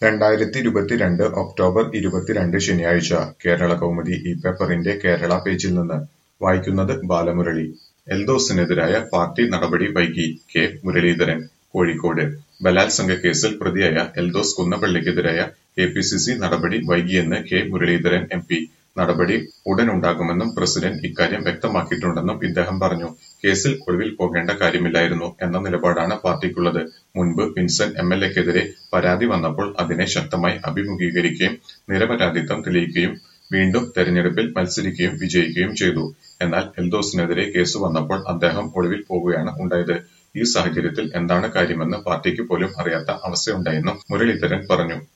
രണ്ടായിരത്തിയിരുപത്തിരണ്ട് October ഇരുപത്തിരണ്ട് ശനിയാഴ്ച കേരളകൗമുദി ഈ പേപ്പറിന്റെ കേരള പേജിൽ നിന്ന് വായിക്കുന്നത് ബാലമുരളി എൽദോസിനെതിരായ പാർട്ടി നടപടി വൈകി കെ മുരളീധരൻ കോഴിക്കോട് ബലാത്സംഗ കേസിൽ പ്രതിയായ എൽദോസ് കുന്നപ്പള്ളിക്കെതിരായ കെപിസിസി നടപടി വൈകിയെന്ന് കെ മുരളീധരൻ എം പി നടപടി ഉടനുണ്ടാകുമെന്നും പ്രസിഡന്റ് ഇക്കാര്യം വ്യക്തമാക്കിയിട്ടുണ്ടെന്നും ഇദ്ദേഹം പറഞ്ഞു കേസിൽ ഒളിവിൽ പോകേണ്ട കാര്യമില്ലായിരുന്നു എന്ന നിലപാടാണ് പാർട്ടിക്കുള്ളത് മുൻപ് വിൻസെന്റ് എം എൽ എക്കെതിരെ പരാതി വന്നപ്പോൾ അതിനെ ശക്തമായി അഭിമുഖീകരിക്കുകയും നിരപരാധിത്വം തെളിയിക്കുകയും വീണ്ടും തെരഞ്ഞെടുപ്പിൽ മത്സരിക്കുകയും വിജയിക്കുകയും ചെയ്തു എന്നാൽ എൽദോസിനെതിരെ കേസ് വന്നപ്പോൾ അദ്ദേഹം ഒളിവിൽ പോവുകയാണ് ഉണ്ടായത് ഈ സാഹചര്യത്തിൽ എന്താണ് കാര്യമെന്ന് പാർട്ടിക്ക് പോലും അറിയാത്ത അവസ്ഥയുണ്ടായെന്നും മുരളീധരൻ പറഞ്ഞു